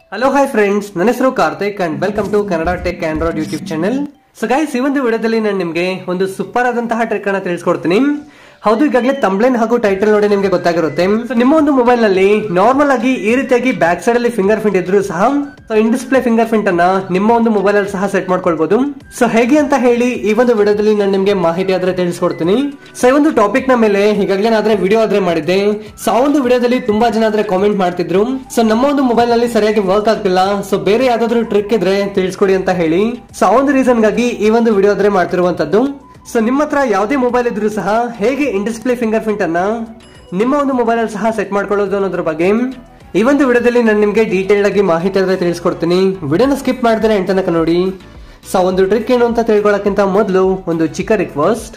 hello hi friends ನನ್ನ ಹೆಸರು Karthik and welcome to Kannada tech Android YouTube channel so guys ಈ ಒಂದು ವಿಡಿಯೋದಲ್ಲಿ ನಾನು ನಿಮಗೆ ಒಂದು ಸೂಪರ್ ಆದಂತಹ ಟ್ರಿಕ್ ಅನ್ನ ತಿಳಿಸ್ಕೊಡ್ತೀನಿ ಹೌದು ಈಗಾಗಲೇ ತಂಬ್ಲೇನ್ ಹಾಗೂ ಟೈಟಲ್ ನೋಡಿ ನಿಮಗೆ ಗೊತ್ತಾಗಿರುತ್ತೆ ಸೊ ನಿಮ್ಮ ಒಂದು ಮೊಬೈಲ್ ನಲ್ಲಿ ನಾರ್ಮಲ್ ಆಗಿ ಈ ರೀತಿಯಾಗಿ ಬ್ಯಾಕ್ ಸೈಡ್ ಅಲ್ಲಿ ಫಿಂಗರ್ ಪ್ರಿಂಟ್ ಇದ್ರು ಸಹ so in display finger print ಅನ್ನ ನಿಮ್ಮ ಒಂದು ಮೊಬೈಲ್ ಅಲ್ಲಿ ಸಹ ಸೆಟ್ ಮಾಡ್ಕೊಳ್ಬಹುದು ಸೊ ಹೇಗೆ ಅಂತ ಹೇಳಿ ಈ ಒಂದು ವಿಡಿಯೋದಲ್ಲಿ ನಾನು ನಿಮಗೆ ಮಾಹಿತಿ ಆದ್ರೆ ತಿಳಿಸ್ಕೊಡ್ತೀನಿ ಸೊ ಈ ಒಂದು ಟಾಪಿಕ್ ನ ಮೇಲೆ ಈಗಾಗಲೇ ನಾದ್ರೆ ವಿಡಿಯೋ ಆದ್ರೆ ಮಾಡಿದ್ದೆ ಸೊ ಆ ಒಂದು ವಿಡಿಯೋದಲ್ಲಿ ತುಂಬಾ ಜನ ಆದ್ರೆ ಕಾಮೆಂಟ್ ಮಾಡ್ತಿದ್ರು ಸೊ ನಮ್ಮ ಒಂದು ಮೊಬೈಲ್ ನಲ್ಲಿ ಸರಿಯಾಗಿ ವರ್ಕ್ ಆಗ್ತಿಲ್ಲ ಸೊ ಬೇರೆ ಯಾವ್ದಾದ್ರು ಟ್ರಿಕ್ ಇದ್ರೆ ತಿಳಿಸ್ಕೊಡಿ ಅಂತ ಹೇಳಿ ಸೊ ಆ ಒಂದು ರೀಸನ್ ಗಾಗಿ ಈ ಒಂದು ವಿಡಿಯೋ ಆದ್ರೆ ಮಾಡ್ತಿರುವಂತದ್ದು ಸೊ ನಿಮ್ಮ ಹತ್ರ ಯಾವುದೇ ಮೊಬೈಲ್ ಇದ್ರೂ ಸಹ ಹೇಗೆ ಇನ್ ಡಿಸ್ಪ್ಲೇ ಫಿಂಗರ್ ಪ್ರಿಂಟ್ ಅನ್ನ ನಿಮ್ಮ ಒಂದು ಮೊಬೈಲ್ ಅಲ್ಲಿ ಸಹ ಸೆಟ್ ಮಾಡ್ಕೊಳ್ಳೋದು ಅನ್ನೋದ್ರ ಬಗ್ಗೆ ಈ ಒಂದು ವಿಡಿಯೋದಲ್ಲಿ ನಾನು ನಿಮಗೆ ಡೀಟೇಲ್ ಆಗಿ ಮಾಹಿತಿ ಆದ್ರೆ ತಿಳಿಸ್ಕೊಡ್ತೀನಿ ವಿಡಿಯೋನ ಸ್ಕಿಪ್ ಮಾಡಿದ್ರೆ ಎಂಟ್ ತನಕ ನೋಡಿ ಸೊ ಒಂದು ಟ್ರಿಕ್ ಏನು ಅಂತ ತಿಳ್ಕೊಳ್ಳೋಕ್ಕಿಂತ ಮೊದಲು ಒಂದು ಚಿಕ್ಕ ರಿಕ್ವೆಸ್ಟ್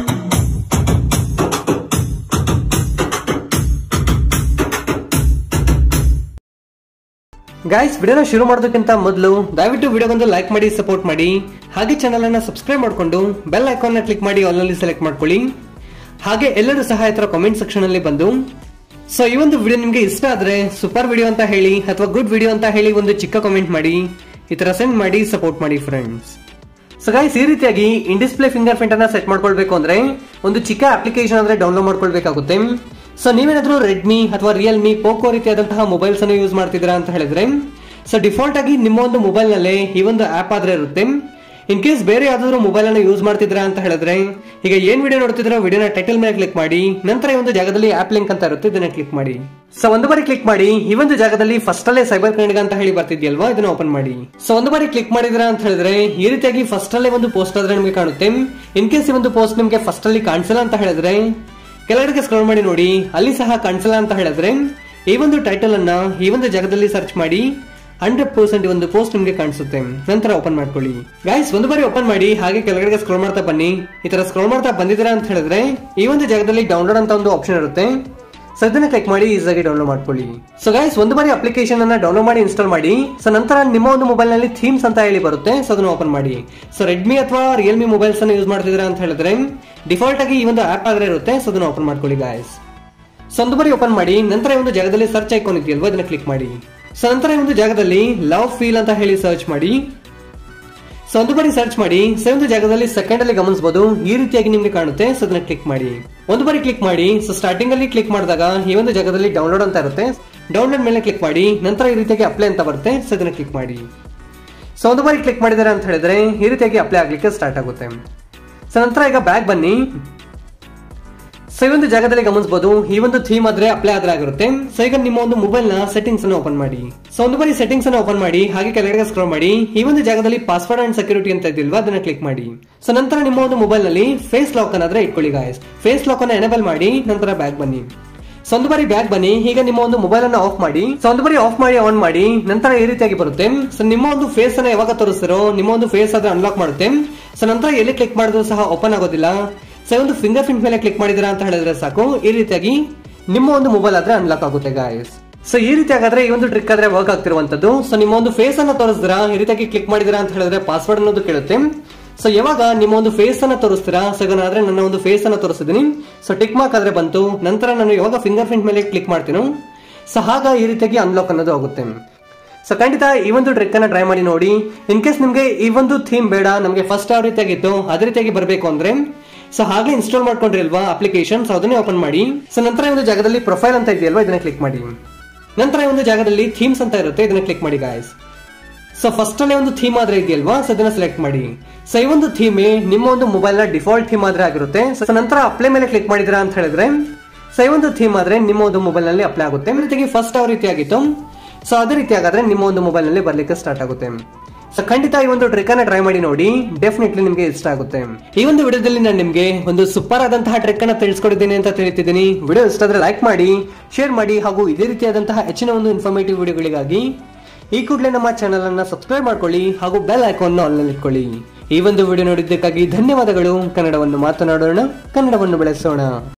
ಗಾಯ್ಸ್ ವಿಡಿಯೋನ ಶುರು ಮಾಡೋದಕ್ಕಿಂತ ಮೊದಲು ದಯವಿಟ್ಟು ವಿಡಿಯೋಗೊಂದು ಲೈಕ್ ಮಾಡಿ ಸಪೋರ್ಟ್ ಮಾಡಿ ಹಾಗೆ ಚಾನಲ್ ಅನ್ನ ಸಬ್ಸ್ಕ್ರೈಬ್ ಮಾಡಿಕೊಂಡು ಬೆಲ್ ಐಕಾನ್ ನ ಕ್ಲಿಕ್ ಮಾಡಿ ಆಲ್ನಲ್ಲಿ ಸೆಲೆಕ್ಟ್ ಮಾಡ್ಕೊಳ್ಳಿ ಹಾಗೆ ಎಲ್ಲರೂ ಸಹ ಈ ತರ ಕಾಮೆಂಟ್ ಸೆಕ್ಷನ್ ಅಲ್ಲಿ ಬಂದು ಸೊ ಈ ಒಂದು ವಿಡಿಯೋ ನಿಮಗೆ ಇಷ್ಟ ಆದ್ರೆ ಸೂಪರ್ ವಿಡಿಯೋ ಅಂತ ಹೇಳಿ ಅಥವಾ ಗುಡ್ ವಿಡಿಯೋ ಅಂತ ಹೇಳಿ ಒಂದು ಚಿಕ್ಕ ಕಾಮೆಂಟ್ ಮಾಡಿ ಈ ತರ ಸೆಂಡ್ ಮಾಡಿ ಸಪೋರ್ಟ್ ಮಾಡಿ ಫ್ರೆಂಡ್ಸ್ ಸೊ ಗೈಸ್ ಈ ರೀತಿಯಾಗಿ ಇನ್ ಡಿಸ್ಪ್ಲೇ ಫಿಂಗರ್ ಪ್ರಿಂಟ್ ಅನ್ನ ಸೆಟ್ ಮಾಡ್ಕೊಳ್ಬೇಕು ಅಂದ್ರೆ ಒಂದು ಚಿಕ್ಕ ಅಪ್ಲಿಕೇಶನ್ ಅಂದ್ರೆ ಡೌನ್ಲೋಡ್ ಮಾಡ್ಕೊಳ್ಬೇಕಾಗುತ್ತೆ ಸೊ ನೀವೇನಾದ್ರೂ ರೆಡ್ಮಿ ಅಥವಾ ರಿಯಲ್ಮಿ ಪೋಕೋ ರೀತಿಯಾದಂತಹ ಮೊಬೈಲ್ಸ್ ಅನ್ನು ಯೂಸ್ ಮಾಡ್ತಿದ್ದೀರಾ ಅಂತ ಹೇಳಿದ್ರೆ ಸೊ ಡಿಫಾಲ್ಟ್ ಆಗಿ ನಿಮ್ಮ ಒಂದು ಮೊಬೈಲ್ ನಲ್ಲೇ ಈ ಒಂದು ಆಪ್ ಆದ್ರೆ ಇರುತ್ತೆ ಇನ್ ಕೇಸ್ ಬೇರೆ ಯಾವ್ದಾದ್ರು ಮೊಬೈಲ್ ಅನ್ನು ಯೂಸ್ ಮಾಡ್ತಿದ್ರಾ ಅಂತ ಹೇಳಿದ್ರೆ ಈಗ ಏನ್ ವಿಡಿಯೋ ನೋಡ್ತಿದ್ರ ವಿಡಿಯೋನ ಟೈಟಲ್ ಮೇಲೆ ಕ್ಲಿಕ್ ಮಾಡಿ ನಂತರ ಈ ಒಂದು ಜಾಗದಲ್ಲಿ ಆಪ್ ಲಿಂಕ್ ಅಂತ ಇರುತ್ತೆ ಇದನ್ನ ಕ್ಲಿಕ್ ಮಾಡಿ ಸೊ ಒಂದು ಬಾರಿ ಕ್ಲಿಕ್ ಮಾಡಿ ಈ ಒಂದು ಜಾಗದಲ್ಲಿ ಫಸ್ಟ್ ಅಲ್ಲೇ ಸೈಬರ್ ಕ್ಲೈಂಟ್ ಅಂತ ಹೇಳಿ ಬರ್ತಿದ್ಯಲ್ವಾ ಇದನ್ನ ಓಪನ್ ಮಾಡಿ ಸೊ ಒಂದು ಬಾರಿ ಕ್ಲಿಕ್ ಮಾಡಿದ್ರ ಅಂತ ಹೇಳಿದ್ರೆ ಈ ರೀತಿಯಾಗಿ ಫಸ್ಟ್ ಅಲ್ಲೇ ಒಂದು ಪೋಸ್ಟ್ ಆದ್ರೆ ನಿಮಗೆ ಕಾಣುತ್ತೆ ಇನ್ ಕೇಸ್ ಈ ಒಂದು ಪೋಸ್ಟ್ ನಿಮಗೆ ಫಸ್ಟ್ ಅಲ್ಲಿ ಕಾಣಿಸಲ್ಲ ಅಂತ ಹೇಳಿದ್ರೆ ಕೆಳಗಡೆಗೆ ಸ್ಕ್ರೋಲ್ ಮಾಡಿ ನೋಡಿ ಅಲ್ಲಿ ಸಹ ಕಾಣಿಸಲ್ಲ ಅಂತ ಹೇಳಿದ್ರೆ ಈ ಒಂದು ಟೈಟಲ್ ಅನ್ನ ಈ ಒಂದು ಜಾಗದಲ್ಲಿ ಸರ್ಚ್ ಮಾಡಿ ಹಂಡ್ರೆಡ್ ಪರ್ಸೆಂಟ್ ಒಂದು ಪೋಸ್ಟ್ ನಿಮಗೆ ಕಾಣಿಸುತ್ತೆ ನಂತರ ಓಪನ್ ಮಾಡ್ಕೊಳ್ಳಿ ಗೈಸ್ ಒಂದು ಬಾರಿ ಓಪನ್ ಮಾಡಿ ಹಾಗೆ ಕೆಳಗಡೆ ಸ್ಕ್ರೋಲ್ ಮಾಡ್ತಾ ಬನ್ನಿ ಈ ತರ ಸ್ಕ್ರೋಲ್ ಮಾಡ್ತಾ ಬಂದಿದ್ದೀರಾ ಅಂತ ಹೇಳಿದ್ರೆ ಈ ಒಂದು ಜಾಗದಲ್ಲಿ ಡೌನ್ಲೋಡ್ ಅಂತ ಒಂದು ಆಪ್ಷನ್ ಇರುತ್ತೆ ಸೊ ಇದನ್ನ ಕ್ಲಿಕ್ ಮಾಡಿ ಈಸಿಯಾಗಿ ಡೌನ್ಲೋಡ್ ಮಾಡ್ಕೊಳ್ಳಿ ಸೊ ಗೈಸ್ ಒಂದು ಬಾರಿ ಅಪ್ಲಿಕೇಶನ್ ಅನ್ನ ಡೌನ್ಲೋಡ್ ಮಾಡಿ ಇನ್ಸ್ಟಾಲ್ ಮಾಡಿ ಸೊ ನಂತರ ನಿಮ್ಮ ಒಂದು ಮೊಬೈಲ್ ನಲ್ಲಿ ಥೀಮ್ಸ್ ಅಂತ ಹೇಳಿ ಬರುತ್ತೆ ಸೊ ಅದನ್ನ ಓಪನ್ ಮಾಡಿ ಸೊ ರೆಡ್ಮಿ ಅಥವಾ ರಿಯಲ್ಮಿ ಮೊಬೈಲ್ಸ್ ಅನ್ನ ಯೂಸ್ ಮಾಡ್ತಿದ್ದೀರಾ ಅಂತ ಹೇಳಿದ್ರೆ ಡಿಫಾಲ್ಟ್ ಆಗಿ ಈ ಒಂದು ಆಪ್ ಆದ್ರೆ ಇರುತ್ತೆ ಸೊ ಅದನ್ನ ಓಪನ್ ಮಾಡ್ಕೊಳ್ಳಿ ಗಾಯ್ಸ್ ಸೊ ಒಂದು ಬಾರಿ ಓಪನ್ ಮಾಡಿ ನಂತರ ಈ ಒಂದು ಜಾಗದಲ್ಲಿ ಸರ್ಚ್ ಐಕಾನ್ ಇದೆಯಲ್ವಾ ಇದನ್ನ ಕ್ಲಿಕ್ ಮಾಡಿ ಸೊ ನಂತರ ಈ ಒಂದು ಜಾಗದಲ್ಲಿ ಲವ್ ಫೀಲ್ ಅಂತ ಹೇಳಿ ಸರ್ಚ್ ಮಾಡಿ ಸೊ ಒಂದು ಬಾರಿ ಸರ್ಚ್ ಮಾಡಿ ಸೊ ಒಂದು ಜಾಗದಲ್ಲಿ ಸೆಕೆಂಡ್ ಅಲ್ಲಿ ಗಮನಿಸಬಹುದು ಈ ರೀತಿಯಾಗಿ ನಿಮ್ಗೆ ಕಾಣುತ್ತೆ ಸೊ ಅದನ್ನ ಕ್ಲಿಕ್ ಮಾಡಿ ಒಂದು ಬಾರಿ ಕ್ಲಿಕ್ ಮಾಡಿ ಸೊ ಸ್ಟಾರ್ಟಿಂಗ್ ಅಲ್ಲಿ ಕ್ಲಿಕ್ ಮಾಡಿದಾಗ ಈ ಒಂದು ಜಾಗದಲ್ಲಿ ಡೌನ್ಲೋಡ್ ಅಂತ ಇರುತ್ತೆ ಡೌನ್ಲೋಡ್ ಮೇಲೆ ಕ್ಲಿಕ್ ಮಾಡಿ ನಂತರ ಈ ರೀತಿಯಾಗಿ ಅಪ್ಲೈ ಅಂತ ಬರುತ್ತೆ ಸೊ ಅದನ್ನ ಕ್ಲಿಕ್ ಮಾಡಿ ಸೊ ಒಂದು ಬಾರಿ ಕ್ಲಿಕ್ ಮಾಡಿದಾರೆ ಅಂತ ಹೇಳಿದ್ರೆ ಈ ರೀತಿಯಾಗಿ ಅಪ್ಲೈ ಆಗ್ಲಿಕ್ಕೆ ಸ್ಟಾರ್ಟ್ ಆಗುತ್ತೆ ಸೊ ನಂತರ ಈಗ ಬ್ಯಾಗ್ ಬನ್ನಿ ಸೊ ಈ ಒಂದು ಜಾಗದಲ್ಲಿ ಗಮನಿಸಬಹುದು ಈ ಒಂದು ಥೀಮ್ ಆದ್ರೆ ಅಪ್ಲೈ ಆದ್ರೆ ಆಗಿರುತ್ತೆ ಸೊ ಈಗ ನಿಮ್ಮ ಒಂದು ಮೊಬೈಲ್ ನ ಸೆಟ್ಟಿಂಗ್ಸ್ ಅನ್ನು ಓಪನ್ ಮಾಡಿ ಸೊ ಒಂದು ಬಾರಿ ಸೆಟ್ಟಿಂಗ್ಸ್ ಅನ್ನು ಓಪನ್ ಮಾಡಿ ಹಾಗೆ ಕೆಳಗಡೆ ಸ್ಕ್ರೋಲ್ ಮಾಡಿ ಈ ಒಂದು ಜಾಗದಲ್ಲಿ ಪಾಸ್ವರ್ಡ್ ಅಂಡ್ ಸೆಕ್ಯೂರಿಟಿ ಅಂತ ಇದಿಲ್ವಾ ಅದನ್ನ ಕ್ಲಿಕ್ ಮಾಡಿ ಸೊ ನಂತರ ನಿಮ್ಮ ಒಂದು ಮೊಬೈಲ್ ನಲ್ಲಿ ಫೇಸ್ ಲಾಕ್ ಅನ್ನಾದ್ರೆ ಇಟ್ಕೊಳ್ಳಿ ಗಾಯಸ್ ಫೇಸ್ ಲಾಕ್ ಅನ್ನ ಎನೇಬಲ್ ಮಾಡಿ ನಂತರ ಬ್ಯಾಗ್ ಬನ್ನಿ ಸೊ ಒಂದು ಬಾರಿ ಬ್ಯಾಗ್ ಬನ್ನಿ ಈಗ ನಿಮ್ಮ ಒಂದು ಮೊಬೈಲ್ ಅನ್ನ ಆಫ್ ಮಾಡಿ ಸೊ ಒಂದು ಬಾರಿ ಆಫ್ ಮಾಡಿ ಆನ್ ಮಾಡಿ ನಂತರ ಈ ರೀತಿಯಾಗಿ ಬರುತ್ತೆ ಸೊ ನಿಮ್ಮ ಒಂದು ಫೇಸ್ ಅನ್ನ ಯಾವಾಗ ತೋರಿಸ್ತಾರೋ ನಿಮ್ಮ ಒಂದು ಫೇಸ್ ಆದ್ರೆ ಅನ್ಲಾಕ್ ಮಾಡುತ್ತೆ ಸೊ ನಂತರ ಎಲ್ಲಿ ಕ್ಲಿಕ್ ಮಾಡಿದ್ರು ಸಹ ಓಪನ್ ಆಗೋದಿಲ್ಲ ಸೊ ಒಂದು ಫಿಂಗರ್ ಪ್ರಿಂಟ್ ಮೇಲೆ ಕ್ಲಿಕ್ ಮಾಡಿದಿರಾ ಅಂತ ಹೇಳಿದ್ರೆ ಸಾಕು ಈ ರೀತಿಯಾಗಿ ನಿಮ್ಮ ಒಂದು ಮೊಬೈಲ್ ಆದ್ರೆ ಅನ್ಲಾಕ್ ಆಗುತ್ತೆ ಗಾಯಸ್ ಸೊ ಈ ರೀತಿ ಹಾಗಾದ್ರೆ ಈ ಒಂದು ಟ್ರಿಕ್ ಆದ್ರೆ ವರ್ಕ್ ಆಗ್ತಿರುವಂತದ್ದು ಸೊ ನಿಮ್ಮ ಒಂದು ಫೇಸ್ ಅನ್ನ ತೋರಿಸಿದ್ರಾ ಈ ರೀತಿಯಾಗಿ ಕ್ಲಿಕ್ ಮಾಡಿದಿರಾ ಅಂತ ಹೇಳಿದ್ರೆ ಪಾಸ್ವರ್ಡ್ ಅನ್ನೋದು ಕೇಳುತ್ತೆ ಸೊ ಯಾವಾಗ ನಿಮ್ಮ ಒಂದು ಫೇಸ್ ಅನ್ನ ತೋರಿಸ್ತೀರಾ ಸೊ ಈಗ ಆದ್ರೆ ನನ್ನ ಒಂದು ಫೇಸ್ ಅನ್ನ ತೋರಿಸಿದೀನಿ ಸೊ ಟಿಕ್ ಮಾರ್ಕ್ ಆದ್ರೆ ಬಂತು ನಂತರ ನಾನು ಯಾವಾಗ ಫಿಂಗರ್ ಪ್ರಿಂಟ್ ಮೇಲೆ ಕ್ಲಿಕ್ ಮಾಡ್ತೀನೋ ಸೊ ಆಗ ಈ ರೀತಿಯಾಗಿ ಅನ್ಲಾಕ್ ಅನ್ನೋದು ಆಗುತ್ತೆ ಸೊ ಖಂಡಿತ ಈ ಒಂದು ಟ್ರಿಕ್ ಅನ್ನ ಟ್ರೈ ಮಾಡಿ ನೋಡಿ ಇನ್ ಕೇಸ್ ನಿಮ್ಗೆ ಈ ಒಂದು ಥೀಮ್ ಬೇಡ ನಮಗೆ ಫಸ್ಟ್ ಯಾವ ರೀತಿಯಾಗಿತ್ತು ಅದೇ ರೀತಿಯಾಗಿ ಬರಬೇಕು ಅಂದ್ರೆ ಸೊ ಹಾಗೆ ಇನ್ಸ್ಟಾಲ್ ಮಾಡ್ಕೊಂಡ್ರಿ ಅಲ್ವಾ ಅಪ್ಲಿಕೇಶನ್ ಸೊ ಅದನ್ನೇ ಓಪನ್ ಮಾಡಿ ಸೊ ನಂತರ ಈ ಒಂದು ಜಾಗದಲ್ಲಿ ಪ್ರೊಫೈಲ್ ಅಂತ ಇದೆಯಲ್ವಾ ಇದನ್ನ ಕ್ಲಿಕ್ ಮಾಡಿ ನಂತರ ಈ ಒಂದು ಜಾಗದಲ್ಲಿ ಥೀಮ್ಸ್ ಅಂತ ಇರುತ್ತೆ ಇದನ್ನ ಕ್ಲಿಕ್ ಮಾಡಿ ಗಾಯ್ಸ್ ಸೊ ಫಸ್ಟ್ ಅಲ್ಲೇ ಒಂದು ಥೀಮ್ ಆದ್ರೆ ಇದೆಯಲ್ವಾ ಸೊ ಅದನ್ನ ಸೆಲೆಕ್ಟ್ ಮಾಡಿ ಸೊ ಈ ಒಂದು ಥೀಮ್ ನಿಮ್ಮ ಒಂದು ಮೊಬೈಲ್ ನ ಡಿಫಾಲ್ಟ್ ಥೀಮ್ ಆದ್ರೆ ಆಗಿರುತ್ತೆ ಸೊ ನಂತರ ಅಪ್ಲೈ ಮೇಲೆ ಕ್ಲಿಕ್ ಮಾಡಿದಿರಾ ಅಂತ ಹೇಳಿದ್ರೆ ಸೊ ಈ ಒಂದು ಥೀಮ್ ಆದ್ರೆ ನಿಮ್ಮ ಒಂದು ಮೊಬೈಲ್ ನಲ್ಲಿ ಅಪ್ಲೈ ಆಗುತ್ತೆ ರೀತಿಯಾಗಿ ಫಸ್ಟ್ ಯಾವ ರೀತಿ ಆಗಿತ್ತು ಸೊ ಅದೇ ರೀತಿ ಆಗಾದ್ರೆ ನಿಮ್ಮ ಒಂದು ಮೊಬೈಲ್ ನಲ್ಲಿ ಬರ್ಲಿಕ್ಕೆ ಸ್ಟಾರ್ಟ್ ಆಗುತ್ತೆ ಸೊ ಖಂಡಿತ ಈ ಒಂದು ಟ್ರಿಕ್ ಅನ್ನ ಟ್ರೈ ಮಾಡಿ ನೋಡಿ ಡೆಫಿನೆಟ್ಲಿ ನಿಮಗೆ ಇಷ್ಟ ಆಗುತ್ತೆ ಈ ಒಂದು ವಿಡಿಯೋದಲ್ಲಿ ನಾನು ನಿಮಗೆ ಒಂದು ಸೂಪರ್ ಆದಂತಹ ಟ್ರಿಕ್ ಅನ್ನ ತಿಳಿಸ್ಕೊಡಿದ್ದೀನಿ ಅಂತ ತಿಳಿತಿದ್ದೀನಿ ವಿಡಿಯೋ ಇಷ್ಟ ಆದ್ರೆ ಲೈಕ್ ಮಾಡಿ ಶೇರ್ ಮಾಡಿ ಹಾಗೂ ಇದೇ ರೀತಿಯಾದಂತಹ ಹೆಚ್ಚಿನ ಒಂದು ಇನ್ಫಾರ್ಮೇಟಿವ್ ವಿಡಿಯೋಗಳಿಗಾಗಿ ಈ ಕೂಡಲೇ ನಮ್ಮ ಚಾನಲ್ ಅನ್ನ ಸಬ್ಸ್ಕ್ರೈಬ್ ಮಾಡ್ಕೊಳ್ಳಿ ಹಾಗೂ ಬೆಲ್ ಐಕಾನ್ ಆನ್ ಇಟ್ಕೊಳ್ಳಿ ಈ ಒಂದು ವಿಡಿಯೋ ನೋಡಿದ್ದಕ್ಕಾಗಿ ಧನ್ಯವಾದಗಳು ಕನ್ನಡವನ್ನು ಮಾತನಾಡೋಣ ಕನ್ನಡವನ್ನು ಬೆಳೆಸೋಣ